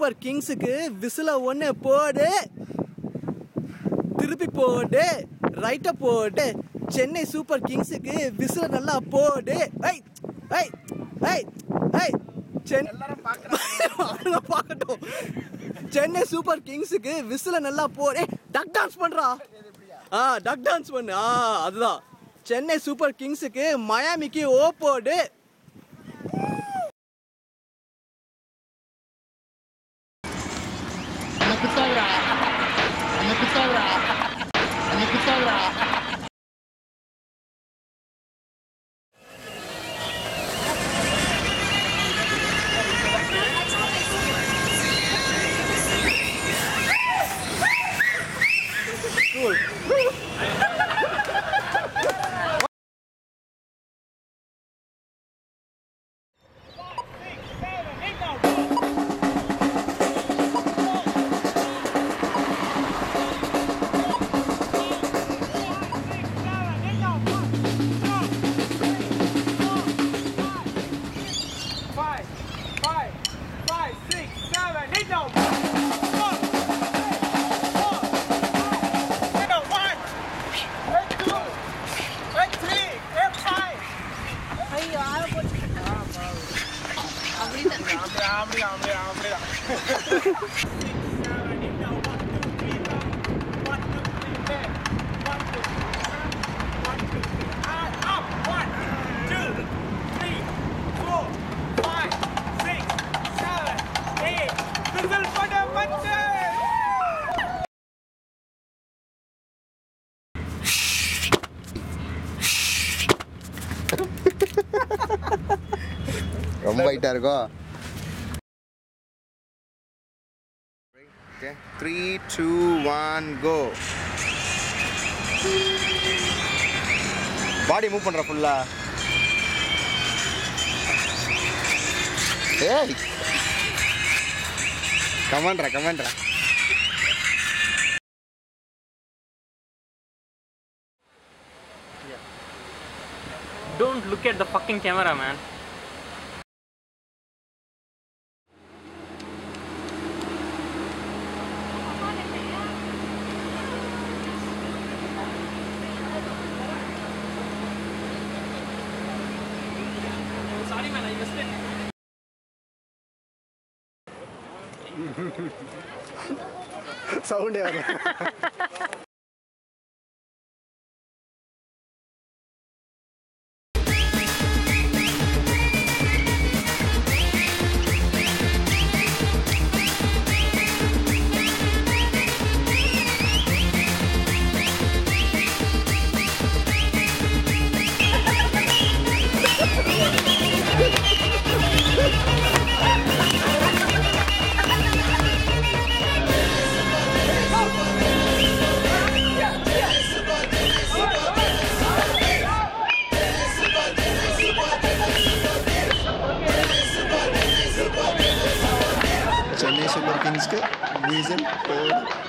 Super கிங்ஸுக்கு விசில ஒன்று போடு திருப்பி போடு ரைட்டை போடு சென்னை சூப்பர் கிங்ஸுக்கு விசில நல்லா போடு ஐ ஐ ஐ ஐ சென்னை பார்க்கட்டும் சென்னை சூப்பர் கிங்ஸுக்கு விசில நல்லா போடு டக் டான்ஸ் பண்றா ஆ டக் டான்ஸ் பண்ணு ஆ அதுதான் சென்னை சூப்பர் கிங்ஸுக்கு மயாமிக்கு ஓ போடு Five, five, five, six, seven, eight, now. One, four, five, now, one, eight, two, eight, three, eight, five. அப்படிதான் அப்படிதான் அப்படிதான் அப்படிதான் ரொம்ப ஹைட்டா இருக்கோ three two one go body move பண்ற ஃபுல்லா ஏய் கமாண்ட்ரா கமாண்ட்ரா Don't look at the fucking camera, man. Sorry, man, I missed it. சவுண்டே வரும் சென்னை சூப்பர் கிங்ஸ்க்கு ரீசன் போடு